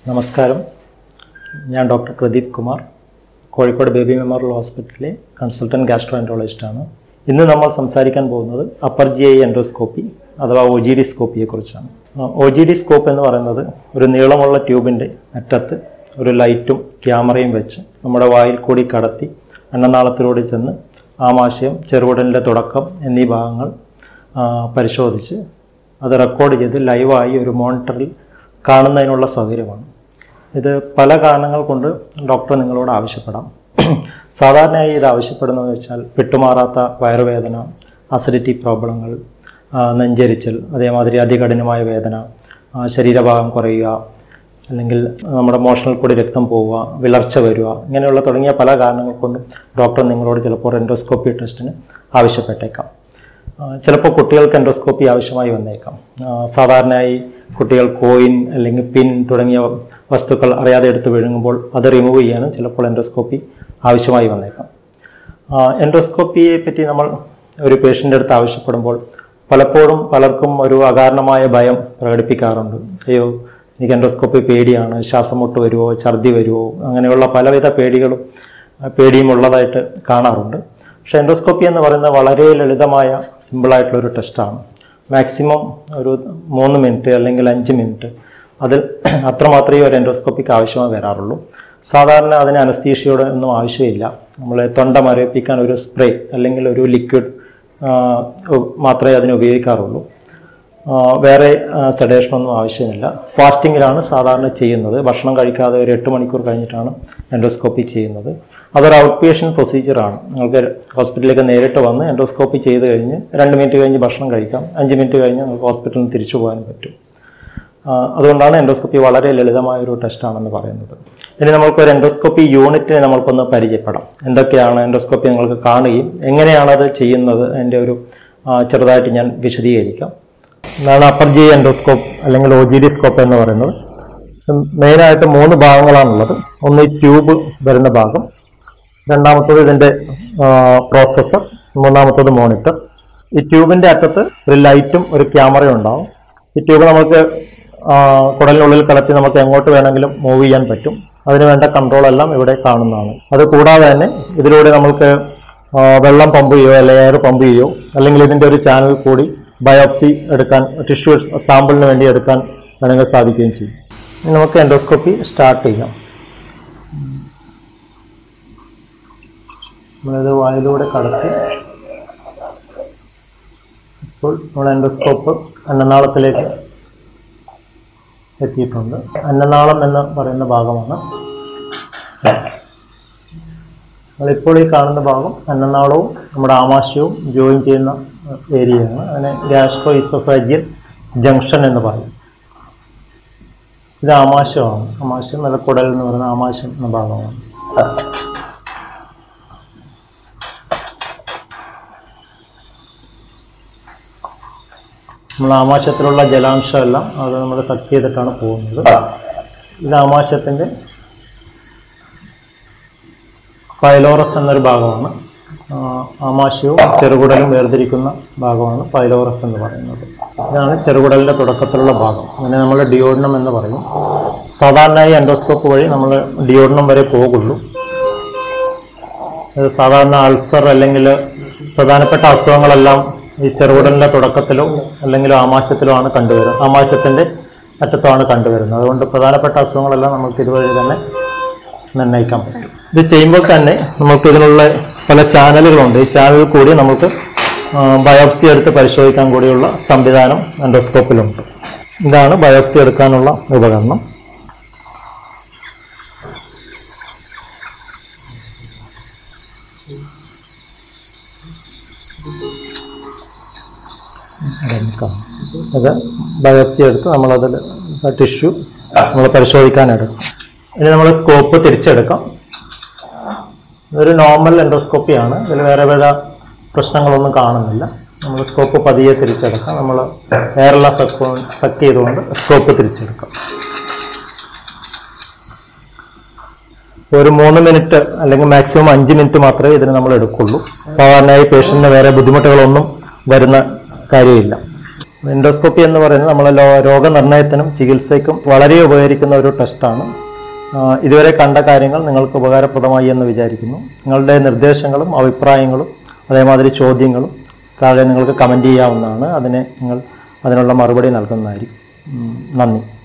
നമസ്കാരം ഞാൻ doctor Pradeep Kumar Kozhikode Baby Memorial ഹോസ്പിറ്റലിലെ കൺസൾട്ടൻറ്റ് ഗാസ്ട്രോഎൻട്രോളജിസ്റ്റാണ് ഇന്ന് നമ്മൾ സംസാരിക്കാൻ പോകുന്നത് അപ്പർ ജി ഐ എൻഡോസ്കോപ്പി അഥവാ ഒ ജി ഡി സ്കോപ്പിയെ കുറിച്ചാണ് ഒ ജി ഡി സ്കോപ്പ് എന്ന് പറയുന്നത് ഒരു നീളമുള്ള ട്യൂബിൻ്റെ അറ്റത്ത് ഒരു ലൈറ്റും ക്യാമറയും വെച്ച് നമ്മുടെ വായിൽ കൂടി കടത്തി അന്നനാളത്തിലൂടെ ചെന്ന് ആമാശയം ചെറുകുടലിൻ്റെ തുടക്കം എന്നീ ഭാഗങ്ങൾ ആ, പരിശോധിച്ച് അത് റെക്കോർഡ് ചെയ്ത് ലൈവായി ഒരു മോണിറ്ററിൽ കാണുന്നതിനുള്ള സൗകര്യമാണ് ഇത് പല കാരണങ്ങൾ കൊണ്ട് ഡോക്ടർ നിങ്ങളോട് ആവശ്യപ്പെടാം സാധാരണയായി ഇത് ആവശ്യപ്പെടുന്നതെന്ന് വെച്ചാൽ വിട്ടുമാറാത്ത വയറുവേദന അസിഡിറ്റി പ്രോബ്ലങ്ങൾ ആ, നെഞ്ചരിച്ചൽ അതേമാതിരി അതികഠിനമായ വേദന ആ, ശരീരഭാഗം കുറയുക അല്ലെങ്കിൽ നമ്മുടെ മോഷണൽ കൂടി രക്തം പോവുക വിളർച്ച വരിക ഇങ്ങനെയുള്ള തുടങ്ങിയ പല കാരണങ്ങൾ കൊണ്ടും ഡോക്ടർ നിങ്ങളോട് ചിലപ്പോൾ എൻഡോസ്കോപ്പി ടെസ്റ്റിന് ആവശ്യപ്പെട്ടേക്കാം ആ, ചിലപ്പോൾ കുട്ടികൾക്ക് എൻഡോസ്കോപ്പി ആവശ്യമായി വന്നേക്കാം ആ, സാധാരണയായി കുട്ടികൾ കോയിൻ അല്ലെങ്കിൽ പിൻ തുടങ്ങിയ വസ്തുക്കൾ അറിയാതെ എടുത്ത് വിഴുങ്ങുമ്പോൾ അത് റിമൂവ് ചെയ്യാനും ചിലപ്പോൾ എൻഡോസ്കോപ്പി ആവശ്യമായി വന്നേക്കാം ആ, എൻഡോസ്കോപ്പിയെ പറ്റി നമ്മൾ ഒരു പേഷ്യൻ്റെ അടുത്ത് ആവശ്യപ്പെടുമ്പോൾ പലപ്പോഴും പലർക്കും ഒരു അകാരണമായ ഭയം പ്രകടിപ്പിക്കാറുണ്ട് അയ്യോ എനിക്ക് എൻഡോസ്കോപ്പി പേടിയാണ് ശ്വാസം മുട്ട് വരുമോ ഛർദി വരുമോ അങ്ങനെയുള്ള പലവിധ പേടികളും ആ, പേടിയും ഉള്ളതായിട്ട് കാണാറുണ്ട് പക്ഷേ എൻഡോസ്കോപ്പി എന്ന് പറയുന്നത് വളരെ ലളിതമായ സിമ്പിളായിട്ടുള്ള ഒരു ടെസ്റ്റാണ് മാക്സിമം ഒരു മൂന്ന് മിനിറ്റ് അല്ലെങ്കിൽ അഞ്ച് മിനിറ്റ് അതിൽ അത്രമാത്രമേ ഒരു എൻഡോസ്കോപ്പിക്ക് ആവശ്യമായി വരാറുള്ളൂ സാധാരണ അതിന് അനസ്തീഷ്യയുടെ ഒന്നും ആവശ്യമില്ല നമ്മളെ തൊണ്ട മരവിപ്പിക്കാൻ ഒരു സ്പ്രേ അല്ലെങ്കിൽ ഒരു ലിക്വിഡ് മാത്രമേ അതിന് ഉപയോഗിക്കാറുള്ളൂ ആ, വേറെ സെഡേഷനൊന്നും ആവശ്യമില്ല ഫാസ്റ്റിങ്ങിലാണ് സാധാരണ ചെയ്യുന്നത് ഭക്ഷണം കഴിക്കാതെ ഒരു എട്ട് മണിക്കൂർ കഴിഞ്ഞിട്ടാണ് എൻഡോസ്കോപ്പി ചെയ്യുന്നത് അതൊരു ഔട്ട് പേഷ്യൻറ്റ് പ്രൊസീജിയറാണ് നിങ്ങൾക്ക് ഹോസ്പിറ്റലിലേക്ക് നേരിട്ട് വന്ന് എൻഡോസ്കോപ്പി ചെയ്ത് കഴിഞ്ഞ് രണ്ട് മിനിറ്റ് കഴിഞ്ഞ് ഭക്ഷണം കഴിക്കാം അഞ്ച് മിനിറ്റ് കഴിഞ്ഞ് നിങ്ങൾക്ക് ഹോസ്പിറ്റലിൽ നിന്ന് തിരിച്ചു പോകാനും പറ്റും ആ, അതുകൊണ്ടാണ് എൻഡോസ്കോപ്പി വളരെ ലളിതമായ ഒരു ടെസ്റ്റാണെന്ന് പറയുന്നത് ഇനി നമ്മൾക്കൊരു എൻഡോസ്കോപ്പി യൂണിറ്റിനെ നമ്മൾക്കൊന്ന് പരിചയപ്പെടാം എന്തൊക്കെയാണ് എൻഡോസ്കോപ്പി നിങ്ങൾക്ക് കാണുകയും എങ്ങനെയാണ് അത് ചെയ്യുന്നത് അതിൻ്റെ ഒരു ആ, ചെറുതായിട്ട് ഞാൻ വിശദീകരിക്കാം ഇതാണ് അപ്പർ ജി എൻഡോസ്കോപ്പ് അല്ലെങ്കിൽ ഒ ജി ഡി സ്കോപ്പ് എന്ന് പറയുന്നത് മെയിനായിട്ട് മൂന്ന് ഭാഗങ്ങളാണുള്ളത് ഒന്ന് ഈ ട്യൂബ് വരുന്ന ഭാഗം രണ്ടാമത്തത് ഇതിൻ്റെ പ്രോസസ്സർ മൂന്നാമത്തത് മോണിറ്റർ ഈ ട്യൂബിൻ്റെ അറ്റത്ത് ഒരു ലൈറ്റും ഒരു ക്യാമറയും ഉണ്ടാവും ഈ ട്യൂബ് നമുക്ക് ആ, കുടലിനുള്ളിൽ കലത്തി നമുക്ക് എങ്ങോട്ട് വേണമെങ്കിലും മൂവ് ചെയ്യാൻ പറ്റും അതിന് വേണ്ട കൺട്രോൾ എല്ലാം ഇവിടെ കാണുന്നതാണ് അത് കൂടാതെ തന്നെ ഇതിലൂടെ നമുക്ക് ആ, വെള്ളം പമ്പ് ചെയ്യോ അല്ലെങ്കിൽ എയർ പമ്പ് ചെയ്യോ അല്ലെങ്കിൽ ഇതിൻ്റെ ഒരു ചാനൽ കൂടി ബയോപ്സി എടുക്കാൻ ടിഷ്യൂ സാമ്പിളിന് വേണ്ടി എടുക്കാൻ വേണമെങ്കിൽ സാധിക്കുകയും ചെയ്യും ഇനി നമുക്ക് എൻഡോസ്കോപ്പി സ്റ്റാർട്ട് ചെയ്യാം നമ്മളിത് വായിലൂടെ കടത്തി ഇപ്പോൾ നമ്മൾ എൻഡോസ്കോപ്പ് അന്നനാളത്തിലേക്ക് എത്തിയിട്ടുണ്ട് അന്നനാളം എന്ന് പറയുന്ന ഭാഗമാണ് നമ്മളിപ്പോൾ ഈ കാണുന്ന ഭാഗം അന്നനാളവും നമ്മുടെ ആമാശയവും ജോയിൻ ചെയ്യുന്ന ഏരിയയാണ് അതിനെ ഗ്യാസ്ട്രോ ഇസോഫാജിയൽ ജംഗ്ഷൻ എന്ന് പറയും ഇത് ആമാശയമാണ് ആമാശയം നല്ല കുടൽ എന്ന് പറയുന്ന ആമാശയം എന്ന ഭാഗമാണ് നമ്മൾ ആമാശയത്തിലുള്ള ജലാംശം എല്ലാം അത് നമ്മൾ സക്ക് ചെയ്തിട്ടാണ് പോകുന്നത് ഇത് ആമാശയത്തിൻ്റെ പൈലോറസ് എന്നൊരു ഭാഗമാണ് ആ, ആമാശയവും ചെറുകുടലും വേർതിരിക്കുന്ന ഭാഗമാണ് പൈലോറസ് എന്ന് പറയുന്നത് ഇതാണ് ചെറുകുടലിൻ്റെ തുടക്കത്തിലുള്ള ഭാഗം അങ്ങനെ നമ്മൾ ഡിയോഡനം എന്ന് പറയും സാധാരണയായി എൻഡോസ്കോപ്പ് വഴി നമ്മൾ ഡിയോഡനം വരെ പോകുള്ളൂ ഇത് സാധാരണ അൾസർ അല്ലെങ്കിൽ പ്രധാനപ്പെട്ട അസുഖങ്ങളെല്ലാം ഈ ചെറുകുടലിൻ്റെ തുടക്കത്തിലോ അല്ലെങ്കിൽ ആമാശയത്തിലോ ആണ് കണ്ടുവരുന്നത് ആമാശയത്തിൻ്റെ അറ്റത്താണ് കണ്ടുവരുന്നത് അതുകൊണ്ട് പ്രധാനപ്പെട്ട അസുഖങ്ങളെല്ലാം നമുക്ക് ഇതുവഴി തന്നെ നിർണ്ണയിക്കാൻ പറ്റും ഇത് ചെയ്യുമ്പോൾ തന്നെ നമുക്ക് ഇതിനുള്ള പല ചാനലുകളുണ്ട് ഈ ചാനലിൽ കൂടി നമുക്ക് ബയോപ്സി എടുത്ത് പരിശോധിക്കാൻ കൂടിയുള്ള സംവിധാനം എൻഡോസ്കോപ്പിലുണ്ട് ഇതാണ് ബയോപ്സി എടുക്കാനുള്ള ഉപകരണം അത് ബയോപ്സി എടുത്ത് നമ്മളതിൽ ടിഷ്യൂ നമ്മൾ പരിശോധിക്കാനെടുക്കും ഇനി നമ്മൾ സ്കോപ്പ് തിരിച്ചെടുക്കാം ഇതൊരു നോർമൽ എൻഡോസ്കോപ്പിയാണ് ഇതിൽ വേറെ വേറെ പ്രശ്നങ്ങളൊന്നും കാണുന്നില്ല നമ്മൾ സ്കോപ്പ് പതിയെ തിരിച്ചെടുക്കാം നമ്മൾ എയറെല്ലാം സക്ക് സക്ക് ചെയ്തുകൊണ്ട് സ്കോപ്പ് തിരിച്ചെടുക്കാം ഒരു മൂന്ന് മിനിറ്റ് അല്ലെങ്കിൽ മാക്സിമം അഞ്ച് മിനിറ്റ് മാത്രമേ ഇതിന് നമ്മൾ എടുക്കുള്ളൂ സാധാരണയായി പേഷ്യന്റിന് വേറെ ബുദ്ധിമുട്ടുകളൊന്നും വരുന്ന കാര്യമില്ല എൻഡോസ്കോപ്പി എന്ന് പറയുന്നത് നമ്മളെ ലോ- രോഗനിർണയത്തിനും ചികിത്സയ്ക്കും വളരെ ഉപകരിക്കുന്ന ഒരു ടെസ്റ്റാണ് ആ, ഇതുവരെ കണ്ട കാര്യങ്ങൾ നിങ്ങൾക്ക് ഉപകാരപ്രദമായി എന്ന് വിചാരിക്കുന്നു നിങ്ങളുടെ നിർദ്ദേശങ്ങളും അഭിപ്രായങ്ങളും അതേമാതിരി ചോദ്യങ്ങളും താഴെ നിങ്ങൾക്ക് കമൻറ്റ് ചെയ്യാവുന്നതാണ് അതിനെ നിങ്ങൾ അതിനുള്ള മറുപടി നൽകുന്നതായിരിക്കും ഉം, നന്ദി